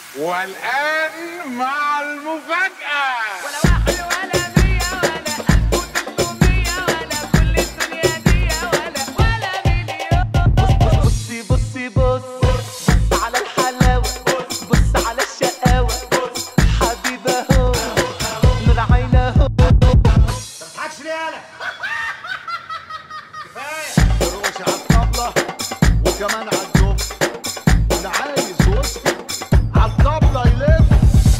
والآن مع المفاجأة ولا واحد ولا مية ولا ألف وتلتمية ولا كل الدنيا دي ولا ولا مليون بصي بصي بص بص على الحلاوة بص على الشقاوة حبيبة هو نور عينه هو تضحكش ليه يالا كفايه رقص على الطبلة وكمان على الدف اللي عايز وسطي على الطبلة يلف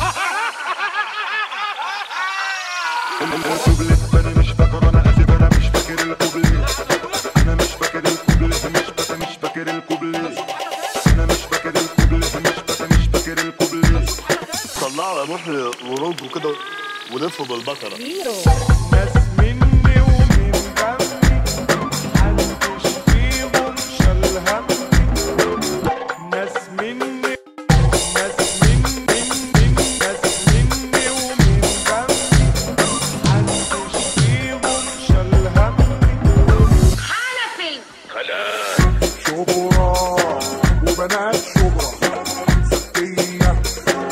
الكوبليه انا مش فاكر انا اسف انا مش فاكر الكوبليه انا مش فاكر الكوبليه مش فاكر مش فاكر الكوبليه انا مش فاكر الكوبليه مش فاكر مش فاكر الكوبليه طلعوا يا محي ورجوا كده ولفوا بالبكره ناس مني ومن جنبي محدش فيهم شال همي ناس مني ناس مني من ناس مني ومن جنبي محدش فيهم شال همي حنفي شبرا وبنات شبرا ستية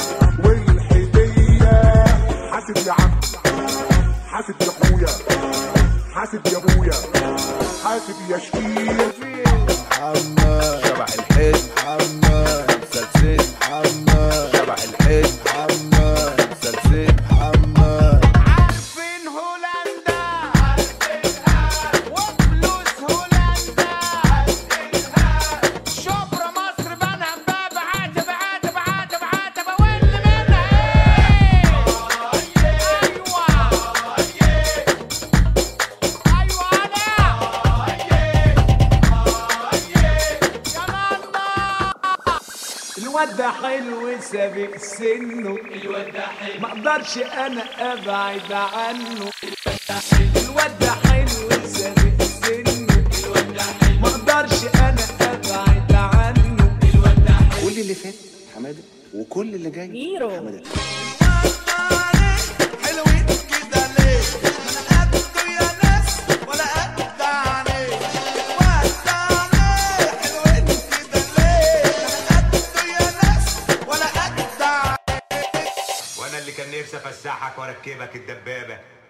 والحدية حاسب يا عم حاسب يا اخويا حاسب يا ابويا حاسب يا شقيق محمد شبح الحيط محمد سلسل محمد شبح الحيط محمد سلسل محمد عارفين هولندا وفلوس هولندا شبرا مصر بنها باب عاتب عاتب عاتب عاتب واللي منها ايه ايوه ايوه انا يا ماما الواد ده حلو سابق سنه الواد ده حلو ما اقدرش انا ابعد عنه الواد ده حلو سابق سنه الواد ده حلو ما اقدرش انا ابعد عنه الواد ده حلو كل اللي فات حماده وكل اللي جاي حماده حلوين كده ليه انا قده يا ناس ولا قد عليه الواد ده عليه حلوين كده ليه انا قده يا ناس ولا قد عليه وانا اللي كان نفسي افسحك واركبك الدبابه